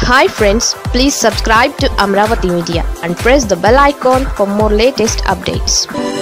hi friends please subscribe to Amaravati media and press the bell icon for more latest updates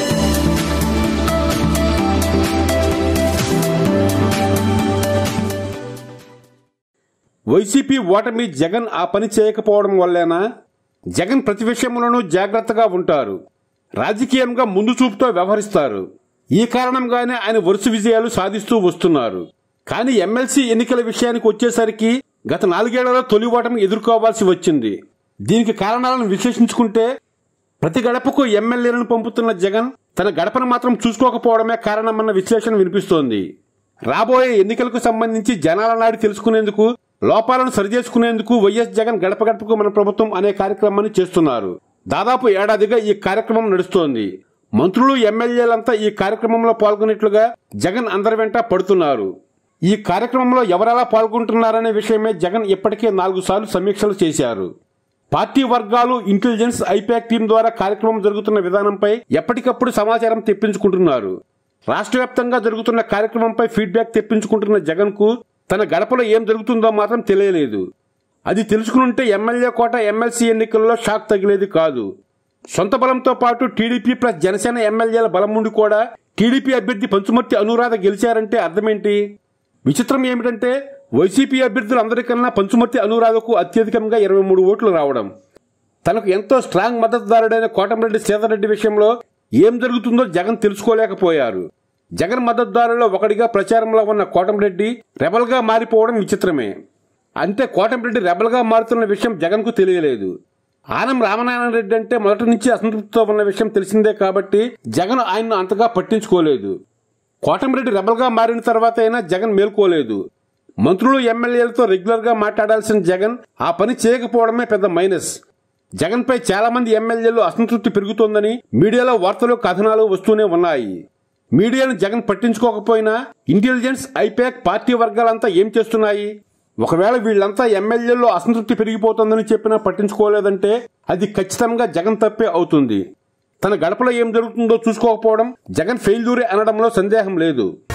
YCP ఓటమి జగన్ ఆ పని చేయకపోవడం వల్లేనా జగన్ ప్రతి విషయంలోనూ జాగ్రత్తగా ఉంటారు రాజకీయంగా ముందు చూపుతో వ్యవహరిస్తారు ఈ కారణంగానే ఆయన వరుస విజయాలు సాధిస్తూ వస్తున్నారు కానీ ఎమ్మెల్సీ ఎన్నికల విషయానికి వచ్చేసరికి గత నాలుగేళ్లలో తొలి ఓటమి ఎదుర్కోవాల్సి వచ్చింది దీనికి కారణాలను విశ్లేషించుకుంటే ప్రతి గడపకు ఎమ్మెల్యేలను పంపుతున్న జగన్ తన గడపను మాత్రం చూసుకోకపోవడమే కారణమన్న విశ్లేషణ వినిపిస్తోంది రాబోయే ఎన్నికలకు సంబంధించి జనాల నాడి తెలుసుకునేందుకు లోపాలను సరిచేసుకునేందుకు వైఎస్ జగన్ గడప గడపకు మన ప్రభుత్వం అనే కార్యక్రమాన్ని చేస్తున్నారు దాదాపు ఏడాదిగా ఈ కార్యక్రమం నడుస్తోంది మంత్రులు ఎమ్మెల్యేలంతా ఈ కార్యక్రమంలో పాల్గొనేట్లుగా జగన్ అందరి వెంట పడుతున్నారు ఈ కార్యక్రమంలో ఎవరెలా పాల్గొంటున్నారనే విషయమే జగన్ ఇప్పటికే నాలుగు సార్లు సమీక్షలు చేశారు పార్టీ వర్గాలు ఇంటెలిజెన్స్ ఐపాక్ టీం ద్వారా కార్యక్రమం జరుగుతున్న విధానంపై ఎప్పటికప్పుడు సమాచారం తెప్పించుకుంటున్నారు రాష్ట్ర వ్యాప్తంగా జరుగుతున్న కార్యక్రమంపై ఫీడ్బ్యాక్ తెప్పించుకుంటున్న జగన్ కు తన గడపలో ఏం జరుగుతుందో మాత్రం తెలియలేదు అది తెలుసుకునుంటే ఎమ్మెల్యే కోట ఎమ్మెల్సీ ఎన్నికల్లో షాక్ తగిలేది కాదు సొంత బలంతో పాటు టీడీపీ ప్లస్ జనసేన ఎమ్మెల్యేల బలం ఉండి కూడా టీడీపీ అభ్యర్థి పంచుమర్తి అనురాధ గెలిచారంటే అర్థమేంటి విచిత్రం ఏమిటంటే వైసీపీ అభ్యర్థులందరికన్నా పంచుమర్తి అనురాధకు అత్యధికంగా ఇరవై మూడు ఓట్లు రావడం తనకు ఎంతో స్ట్రాంగ్ మద్దతుదారుడైన కోటమిరెడ్డి సీతారెడ్డి విషయంలో ఏం జరుగుతుందో జగన్ తెలుసుకోలేకపోయారు జగన్ మద్దతుదారుల్లో ఒకడిగా ప్రచారంలో ఉన్న కోటమిరెడ్డి రెబల్గా మారిపోవడం విచిత్రమే అంతే కోటమిరెడ్డి రెబల్గా మారుతున్న విషయం జగన్కు తెలియలేదు ఆనం రామనారాయణ రెడ్డి అంటే మొదటి నుంచి అసంతృప్తితో ఉన్న విషయం తెలిసిందే కాబట్టి జగన్ ఆయన్ను అంతగా పట్టించుకోలేదు కోటమిరెడ్డి రెబల్గా మారిన తర్వాత అయినా జగన్ మేల్కోలేదు మంత్రులు ఎమ్మెల్యేలతో రెగ్యులర్ గా మాట్లాడాల్సిన జగన్ ఆ పని చేయకపోవడమే పెద్ద మైనస్ జగన్ పై చాలా మంది ఎమ్మెల్యేలు అసంతృప్తి పెరుగుతోందని మీడియాలో వార్తలు కథనాలు వస్తూనే ఉన్నాయి మీడియాను జగన్ పట్టించుకోకపోయినా ఇంటెలిజెన్స్ ఐపాక్ పార్టీ వర్గాలంతా ఏం చేస్తున్నాయి ఒకవేళ వీళ్ళంతా ఎమ్మెల్యేల్లో అసంతృప్తి పెరిగిపోతోందని చెప్పినా పట్టించుకోలేదంటే అది ఖచ్చితంగా జగన్ తప్పే అవుతుంది తన గడపలో ఏం జరుగుతుందో చూసుకోకపోవడం జగన్ ఫెయిల్యూరే అనడంలో సందేహం లేదు